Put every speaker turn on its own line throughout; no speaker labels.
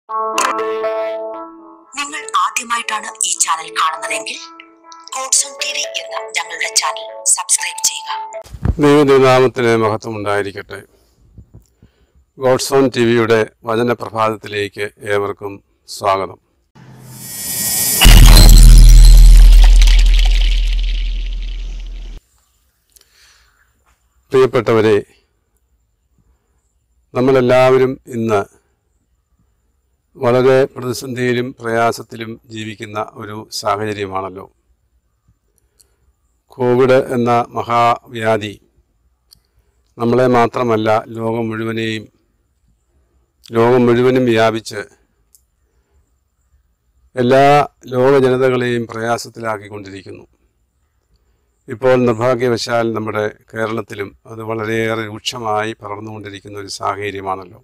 നിങ്ങൾ ആദ്യമായിട്ടാണ് ഈ ചാനൽ കാണുന്നതെങ്കിൽ ഗോഡ്സോൺ ടി വി എന്ന ഞങ്ങളുടെ ചാനൽ സബ്സ്ക്രൈബ് ചെയ്യുക
ദൈവതിരുനാമത്തിന് മഹത്വം ഉണ്ടായിരിക്കട്ടെ ഗോഡ്സോൺ ടി വിയുടെ വചനപ്രഭാതത്തിലേക്ക് ഏവർക്കും സ്വാഗതം പ്രിയപ്പെട്ടവരെ നമ്മളെല്ലാവരും ഇന്ന് വളരെ പ്രതിസന്ധിയിലും പ്രയാസത്തിലും ജീവിക്കുന്ന ഒരു സാഹചര്യമാണല്ലോ കോവിഡ് എന്ന മഹാവ്യാധി നമ്മളെ മാത്രമല്ല ലോകം മുഴുവനെയും ലോകം മുഴുവനും വ്യാപിച്ച് എല്ലാ ലോക ജനതകളെയും പ്രയാസത്തിലാക്കിക്കൊണ്ടിരിക്കുന്നു ഇപ്പോൾ നിർഭാഗ്യവശാൽ നമ്മുടെ കേരളത്തിലും അത് വളരെയേറെ രൂക്ഷമായി പടർന്നുകൊണ്ടിരിക്കുന്ന ഒരു സാഹചര്യമാണല്ലോ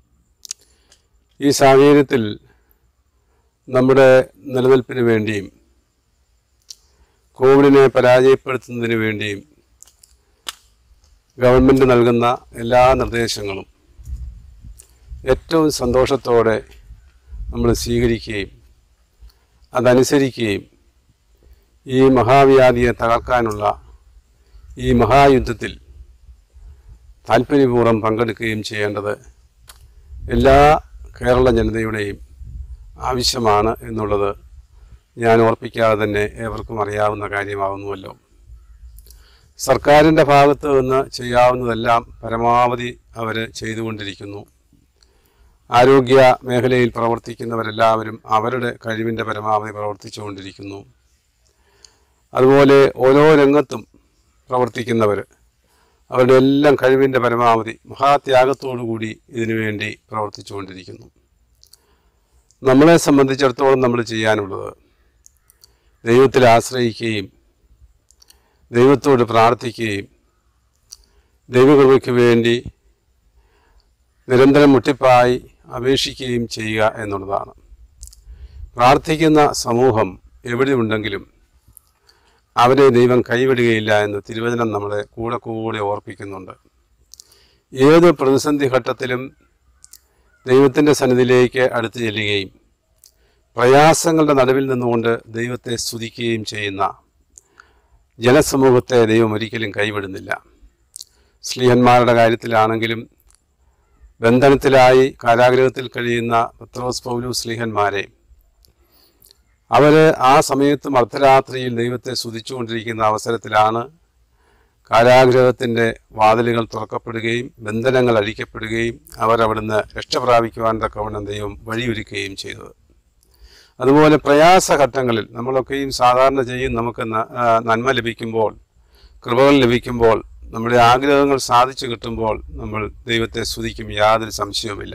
ഈ സാഹചര്യത്തിൽ നമ്മുടെ നിലനിൽപ്പിന് വേണ്ടിയും കോവിഡിനെ പരാജയപ്പെടുത്തുന്നതിന് വേണ്ടിയും ഗവൺമെൻറ് നൽകുന്ന എല്ലാ നിർദ്ദേശങ്ങളും ഏറ്റവും സന്തോഷത്തോടെ നമ്മൾ സ്വീകരിക്കുകയും അതനുസരിക്കുകയും ഈ മഹാവ്യാധിയെ തകർക്കാനുള്ള ഈ മഹായുദ്ധത്തിൽ താല്പര്യപൂർവ്വം പങ്കെടുക്കുകയും ചെയ്യേണ്ടത് എല്ലാ കേരള ജനതയുടെയും ആവശ്യമാണ് എന്നുള്ളത് ഞാൻ ഓർപ്പിക്കാതെ തന്നെ ഏവർക്കും അറിയാവുന്ന കാര്യമാകുന്നുവല്ലോ സർക്കാരിൻ്റെ ഭാഗത്ത് നിന്ന് ചെയ്യാവുന്നതെല്ലാം പരമാവധി അവർ ചെയ്തുകൊണ്ടിരിക്കുന്നു ആരോഗ്യ മേഖലയിൽ പ്രവർത്തിക്കുന്നവരെല്ലാവരും അവരുടെ കഴിവിൻ്റെ പരമാവധി പ്രവർത്തിച്ചുകൊണ്ടിരിക്കുന്നു അതുപോലെ ഓരോ രംഗത്തും പ്രവർത്തിക്കുന്നവർ അവരുടെ എല്ലാം കഴിവിൻ്റെ പരമാവധി മഹാത്യാഗത്തോടു കൂടി ഇതിനുവേണ്ടി പ്രവർത്തിച്ചുകൊണ്ടിരിക്കുന്നു നമ്മളെ സംബന്ധിച്ചിടത്തോളം നമ്മൾ ചെയ്യാനുള്ളത് ദൈവത്തിൽ ആശ്രയിക്കുകയും ദൈവത്തോട് പ്രാർത്ഥിക്കുകയും ദൈവകൃപയ്ക്ക് വേണ്ടി നിരന്തരം മുട്ടിപ്പായി അപേക്ഷിക്കുകയും ചെയ്യുക എന്നുള്ളതാണ് പ്രാർത്ഥിക്കുന്ന സമൂഹം എവിടെയുണ്ടെങ്കിലും അവരെ ദൈവം കൈവിടുകയില്ല എന്ന് തിരുവചനം നമ്മളെ കൂടെ കൂടെ ഓർപ്പിക്കുന്നുണ്ട് ഏത് പ്രതിസന്ധി ഘട്ടത്തിലും ദൈവത്തിൻ്റെ സന്നിധിയിലേക്ക് അടുത്ത് ചെല്ലുകയും പ്രയാസങ്ങളുടെ നടുവിൽ നിന്നുകൊണ്ട് ദൈവത്തെ സ്തുതിക്കുകയും ചെയ്യുന്ന ജനസമൂഹത്തെ ദൈവം ഒരിക്കലും കൈവിടുന്നില്ല സ്ലീഹന്മാരുടെ കാര്യത്തിലാണെങ്കിലും ബന്ധനത്തിലായി കാരാഗ്രഹത്തിൽ കഴിയുന്ന പത്രോസ് പൗലു സ്ലീഹന്മാരെ അവർ ആ സമയത്തും അർദ്ധരാത്രിയിൽ ദൈവത്തെ സ്തുതിച്ചുകൊണ്ടിരിക്കുന്ന അവസരത്തിലാണ് കാരാഗ്രഹത്തിൻ്റെ വാതിലുകൾ തുറക്കപ്പെടുകയും ബന്ധനങ്ങൾ അഴിക്കപ്പെടുകയും അവർ അവിടുന്ന് രക്ഷപ്രാപിക്കുവാൻ തക്കവണ്ണം ദൈവം വഴിയൊരുക്കുകയും ചെയ്തത് അതുപോലെ പ്രയാസഘട്ടങ്ങളിൽ നമ്മളൊക്കെയും സാധാരണ ചെയ്യും നമുക്ക് ന- ആ, നന്മ ലഭിക്കുമ്പോൾ കൃപകൾ ലഭിക്കുമ്പോൾ നമ്മുടെ ആഗ്രഹങ്ങൾ സാധിച്ചു കിട്ടുമ്പോൾ നമ്മൾ ദൈവത്തെ സ്തുതിക്കും യാതൊരു സംശയവുമില്ല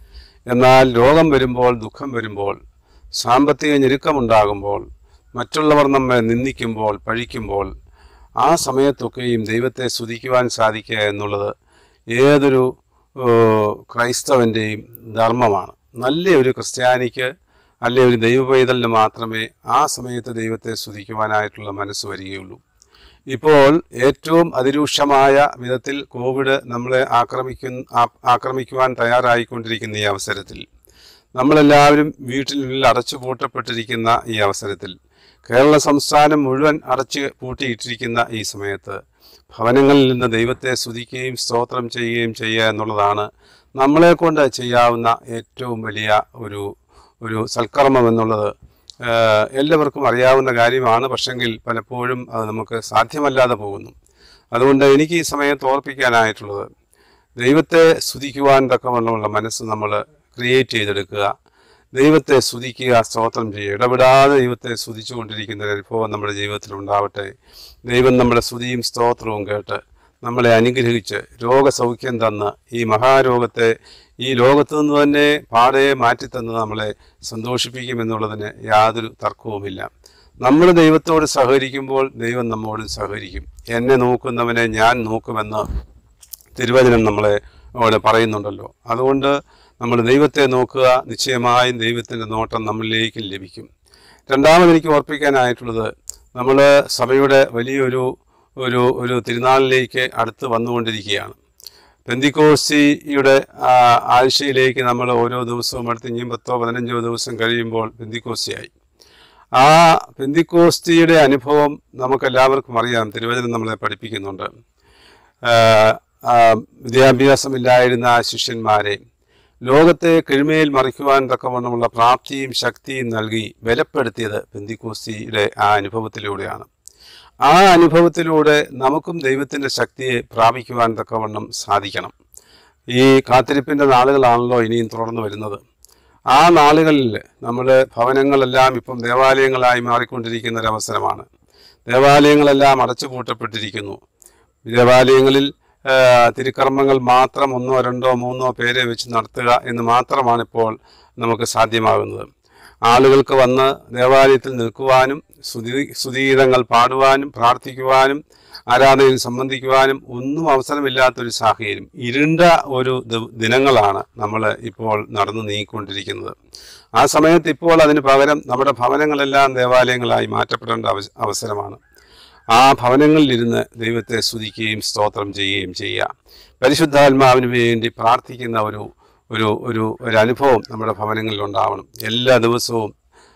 എന്നാൽ രോഗം വരുമ്പോൾ ദുഃഖം വരുമ്പോൾ സാമ്പത്തിക ഞെരുക്കമുണ്ടാകുമ്പോൾ മറ്റുള്ളവർ നമ്മെ നിന്ദിക്കുമ്പോൾ പഴിക്കുമ്പോൾ ആ സമയത്തൊക്കെയും ദൈവത്തെ സ്തുതിക്കുവാൻ സാധിക്കുക എന്നുള്ളത് ഏതൊരു ഏഹ്, ക്രൈസ്തവൻ്റെയും ധർമ്മമാണ് നല്ല ഒരു ക്രിസ്ത്യാനിക്ക് അല്ലെ ഒരു ദൈവപൈതലിന് മാത്രമേ ആ സമയത്ത് ദൈവത്തെ സ്തുതിക്കുവാനായിട്ടുള്ള മനസ്സ് വരികയുള്ളൂ ഇപ്പോൾ ഏറ്റവും അതിരൂക്ഷമായ വിധത്തിൽ കോവിഡ് നമ്മളെ ആക്രമിക്കുന്ന ആ- ആക്രമിക്കുവാൻ തയ്യാറായിക്കൊണ്ടിരിക്കുന്ന ഈ അവസരത്തിൽ നമ്മളെല്ലാവരും വീട്ടിനുള്ളിൽ അടച്ചു പൂട്ടപ്പെട്ടിരിക്കുന്ന ഈ അവസരത്തിൽ കേരള സംസ്ഥാനം മുഴുവൻ അടച്ചു പൂട്ടിയിട്ടിരിക്കുന്ന ഈ സമയത്ത് ഭവനങ്ങളിൽ നിന്ന് ദൈവത്തെ സ്തുതിക്കുകയും സ്തോത്രം ചെയ്യുകയും ചെയ്യുക എന്നുള്ളതാണ് നമ്മളെ കൊണ്ട് ചെയ്യാവുന്ന ഏറ്റവും വലിയ ഒരു ഒരു സൽക്കർമ്മം എന്നുള്ളത് ഏഹ്, എല്ലാവർക്കും അറിയാവുന്ന കാര്യമാണ് പക്ഷെങ്കിൽ പലപ്പോഴും അത് നമുക്ക് സാധ്യമല്ലാതെ പോകുന്നു അതുകൊണ്ട് എനിക്ക് ഈ സമയത്ത് ഓർപ്പിക്കാനായിട്ടുള്ളത് ദൈവത്തെ സ്തുതിക്കുവാൻ തക്കവണ്ണമുള്ള മനസ്സ് നമ്മൾ ക്രിയേറ്റ് ചെയ്തെടുക്കുക ദൈവത്തെ സ്തുതിക്കുക സ്തോത്രം ചെയ്യുക ഇടപെടാതെ ദൈവത്തെ സ്തുതിച്ചുകൊണ്ടിരിക്കുന്ന ഒരു അനുഭവം നമ്മുടെ ജീവിതത്തിൽ ഉണ്ടാവട്ടെ ദൈവം നമ്മുടെ സ്തുതിയും സ്തോത്രവും കേട്ട് നമ്മളെ അനുഗ്രഹിച്ച് രോഗസൗഖ്യം തന്ന് ഈ മഹാരോഗത്തെ ഈ ലോകത്തു നിന്ന് തന്നെ പാടെ മാറ്റിത്തന്ന് നമ്മളെ സന്തോഷിപ്പിക്കുമെന്നുള്ളതിന് യാതൊരു തർക്കവുമില്ല നമ്മൾ ദൈവത്തോട് സഹകരിക്കുമ്പോൾ ദൈവം നമ്മോട് സഹകരിക്കും എന്നെ നോക്കുന്നവനെ ഞാൻ നോക്കുമെന്ന് തിരുവചനം നമ്മളെ അവിടെ പറയുന്നുണ്ടല്ലോ അതുകൊണ്ട് നമ്മൾ ദൈവത്തെ നോക്കുക നിശ്ചയമായും ദൈവത്തിൻ്റെ നോട്ടം നമ്മളിലേക്കും ലഭിക്കും രണ്ടാമത് എനിക്ക് ഓർപ്പിക്കാനായിട്ടുള്ളത് നമ്മൾ സഭയുടെ വലിയൊരു ഒരു ഒരു തിരുനാളിലേക്ക് അടുത്ത് വന്നുകൊണ്ടിരിക്കുകയാണ് പെന്തിക്കോസ്തിയുടെ ആ, ആഴ്ചയിലേക്ക് നമ്മൾ ഓരോ ദിവസവും അടുത്ത് ഇനിയും പത്തോ പതിനഞ്ചോ ദിവസം കഴിയുമ്പോൾ പെന്തിക്കോസ്തിയായി ആ പെന്തിക്കോസ്തിയുടെ അനുഭവം നമുക്കെല്ലാവർക്കും അറിയാം തിരുവചനം നമ്മളെ പഠിപ്പിക്കുന്നുണ്ട് ആ, ആ, വിദ്യാഭ്യാസമില്ലായിരുന്ന ആ ശിഷ്യന്മാരെ ലോകത്തെ കിഴിമയിൽ മറിക്കുവാൻ തക്കവണ്ണമുള്ള പ്രാപ്തിയും ശക്തിയും നൽകി ബലപ്പെടുത്തിയത് പെന്തിക്കോസ്തിയുടെ ആ അനുഭവത്തിലൂടെയാണ് ആ അനുഭവത്തിലൂടെ നമുക്കും ദൈവത്തിൻ്റെ ശക്തിയെ പ്രാപിക്കുവാൻ തക്കവണ്ണം സാധിക്കണം ഈ കാത്തിരിപ്പിൻ്റെ നാളുകളാണല്ലോ ഇനിയും തുടർന്നു വരുന്നത് ആ നാളുകളിൽ നമ്മുടെ ഭവനങ്ങളെല്ലാം ഇപ്പം ദേവാലയങ്ങളായി മാറിക്കൊണ്ടിരിക്കുന്ന ഒരവസരമാണ് ദേവാലയങ്ങളെല്ലാം അടച്ചുപൂട്ടപ്പെട്ടിരിക്കുന്നു ദേവാലയങ്ങളിൽ ആ, തിരുക്കർമ്മങ്ങൾ മാത്രം ഒന്നോ രണ്ടോ മൂന്നോ പേരെ വെച്ച് നടത്തുക എന്ന് മാത്രമാണ് ഇപ്പോൾ നമുക്ക് സാധ്യമാകുന്നത് ആളുകൾക്ക് വന്ന് ദേവാലയത്തിൽ നിൽക്കുവാനും സ്തുതി സ്തുതിഗീതങ്ങൾ പാടുവാനും പ്രാർത്ഥിക്കുവാനും ആരാധനയിൽ സംബന്ധിക്കുവാനും ഒന്നും അവസരമില്ലാത്തൊരു സാഹചര്യം ഇരുണ്ട ഒരു ദി- ദിനങ്ങളാണ് നമ്മൾ ഇപ്പോൾ നടന്നു നീങ്ങിക്കൊണ്ടിരിക്കുന്നത് ആ സമയത്ത് ഇപ്പോൾ അതിന് പകരം നമ്മുടെ ഭവനങ്ങളെല്ലാം ദേവാലയങ്ങളായി മാറ്റപ്പെടേണ്ട അവസ- അവസരമാണ് ആ ഭവനങ്ങളിലിരുന്ന് ദൈവത്തെ സ്തുതിക്കുകയും സ്തോത്രം ചെയ്യുകയും ചെയ്യുക പരിശുദ്ധാത്മാവിന് വേണ്ടി പ്രാർത്ഥിക്കുന്ന ഒരു ഒരു ഒരു ഒരു അനുഭവം നമ്മുടെ ഭവനങ്ങളിൽ ഉണ്ടാവണം എല്ലാ ദിവസവും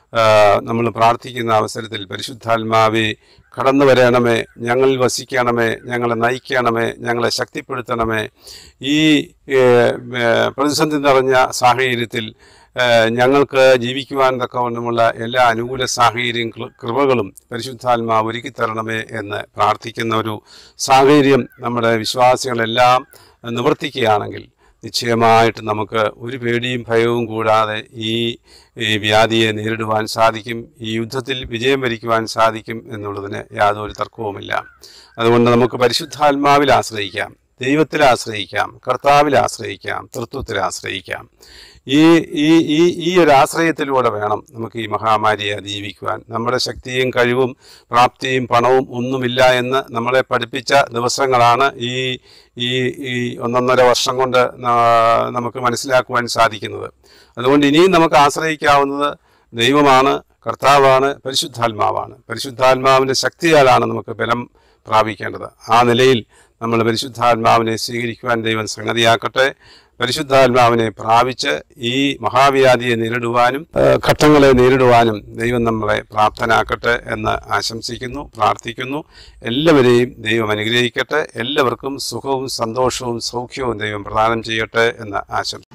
നമ്മൾ പ്രാർത്ഥിക്കുന്ന അവസരത്തിൽ പരിശുദ്ധാത്മാവെ കടന്നു വരണമേ ഞങ്ങളിൽ വസിക്കണമേ ഞങ്ങളെ നയിക്കണമേ ഞങ്ങളെ ശക്തിപ്പെടുത്തണമേ ഈ ഏഹ്, ഏഹ്, പ്രതിസന്ധി നിറഞ്ഞ സാഹചര്യത്തിൽ ഏഹ്, ഞങ്ങൾക്ക് ജീവിക്കുവാൻ തക്കവണ്ണമുള്ള എല്ലാ അനുകൂല സാഹചര്യം കൃ- കൃപകളും പരിശുദ്ധാത്മാവ് ഒരുക്കി തരണമേ എന്ന് പ്രാർത്ഥിക്കുന്ന ഒരു സാഹചര്യം നമ്മുടെ വിശ്വാസികളെല്ലാം നിവർത്തിക്കുകയാണെങ്കിൽ നിശ്ചയമായിട്ട് നമുക്ക് ഒരു പേടിയും ഭയവും കൂടാതെ ഈ ഈ വ്യാധിയെ നേരിടുവാൻ സാധിക്കും ഈ യുദ്ധത്തിൽ വിജയം വരിക്കുവാൻ സാധിക്കും എന്നുള്ളതിന് യാതൊരു തർക്കവുമില്ല അതുകൊണ്ട് നമുക്ക് പരിശുദ്ധാത്മാവിൽ ആശ്രയിക്കാം ദൈവത്തിൽ ആശ്രയിക്കാം കർത്താവിൽ ആശ്രയിക്കാം തൃത്വത്തിൽ ആശ്രയിക്കാം ഈ ഈ ഈ ഈ ഒരു ആശ്രയത്തിലൂടെ വേണം നമുക്ക് ഈ മഹാമാരിയെ അതിജീവിക്കുവാൻ നമ്മുടെ ശക്തിയും കഴിവും പ്രാപ്തിയും പണവും ഒന്നുമില്ല എന്ന് നമ്മളെ പഠിപ്പിച്ച ദിവസങ്ങളാണ് ഈ ഈ ഈ ഒന്നൊന്നര വർഷം കൊണ്ട് ന- നമുക്ക് മനസ്സിലാക്കുവാൻ സാധിക്കുന്നത് അതുകൊണ്ട് ഇനിയും നമുക്ക് ആശ്രയിക്കാവുന്നത് ദൈവമാണ് കർത്താവാണ് പരിശുദ്ധാത്മാവാണ് പരിശുദ്ധാത്മാവിൻ്റെ ശക്തിയാലാണ് നമുക്ക് ബലം പ്രാപിക്കേണ്ടത് ആ നിലയിൽ നമ്മൾ പരിശുദ്ധാത്മാവിനെ സ്വീകരിക്കുവാൻ ദൈവം സംഗതിയാക്കട്ടെ പരിശുദ്ധാത്മാവിനെ പ്രാപിച്ച് ഈ മഹാവ്യാധിയെ നേരിടുവാനും ആ, ഘട്ടങ്ങളെ നേരിടുവാനും ദൈവം നമ്മളെ പ്രാപ്തനാക്കട്ടെ എന്ന് ആശംസിക്കുന്നു പ്രാർത്ഥിക്കുന്നു എല്ലാവരെയും ദൈവം അനുഗ്രഹിക്കട്ടെ എല്ലാവർക്കും സുഖവും സന്തോഷവും സൗഖ്യവും ദൈവം പ്രദാനം ചെയ്യട്ടെ എന്ന് ആശംസിക്കുന്നു